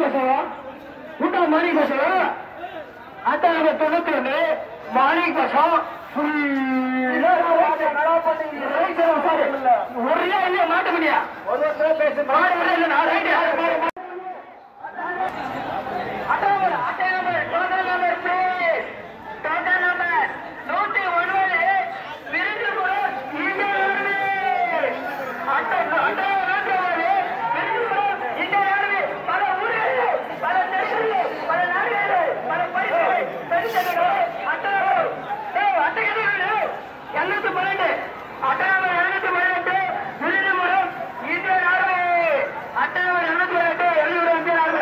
பசங்க கூட்டா மணி பசங்க அட்டாங்க தொண்ணூத்தி ஒண்ணு மாணிக் பசம் ஒரே இல்லையா மாட்ட முடியா மாடு விட இல்ல நான் ரைட்டு அட்டாங்க அட்டாங்க total number please total number நூத்தி ஒன்பது விருதுபுரம் இந்தியாவிலே அட்டாங்க அட்டாங்க நூத்தி ஒன்பது விருதுபுரம் இந்தியாவிலே பல ஊர்கள் பல தெருக்கள் பல நாடுகள் பல பரிசுகள் பெருசர்கள் அட்டாங்க ஏய் அட்டாங்க எண்ணூத்தி பன்னெண்டு அட்டாங்க எழுநூத்தி பதினெட்டு விருதுபுரம் இந்திய நாடு அட்டாங்க எழுநூத்தி பதினெட்டு எழுநூறு இந்திய நாடு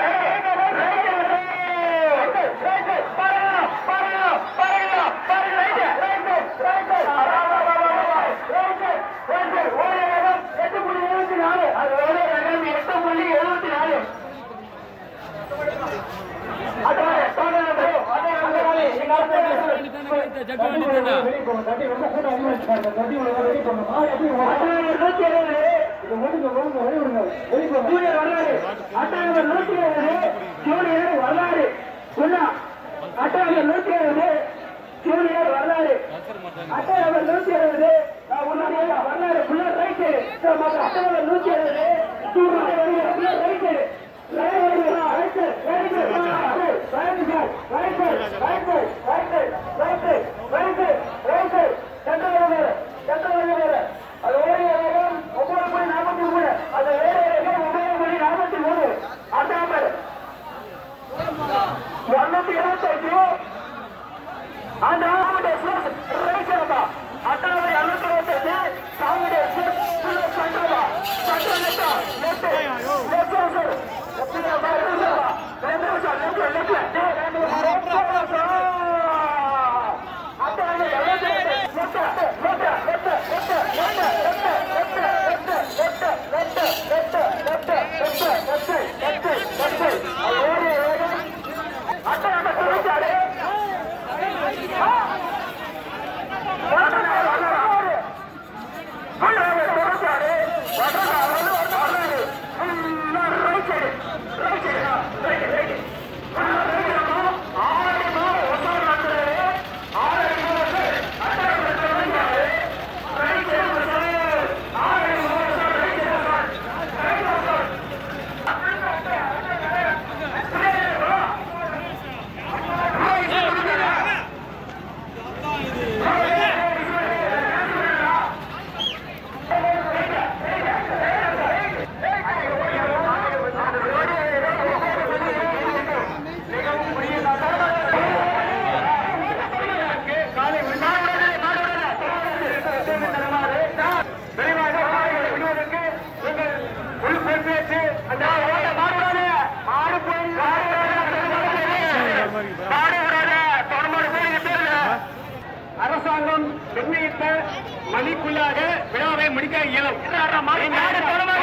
அட்டாளர் நூத்தி எழுபது ஜூனியர் வரலாறு அட்டாளர் நூத்தி எழுபது உன்னுடைய வரலாறு ஃபுல்லா ரைட் சைடு அட்டாளர் நூத்தி எழுபது ஜூனியர் ஃபுல்லா ரைட் சைடு ஒன்னூத்தி இருபத்தஞ்சு அந்த ஆவுடைய எக்ஸ்பிரஸ் ரைட் சைடுப்பா அட்டாவது இரநூத்தி இருபத்தஞ்சு சாவுடைய எக்ஸ்பிரஸ் ஃபுல்லா சென்டர்ப்பா centre left left left sir அரசாங்கம் நிர்ணயித்த மணிக்குள்ளாக விழாவை முடிக்க இயலும் நாடு தொடர்பாக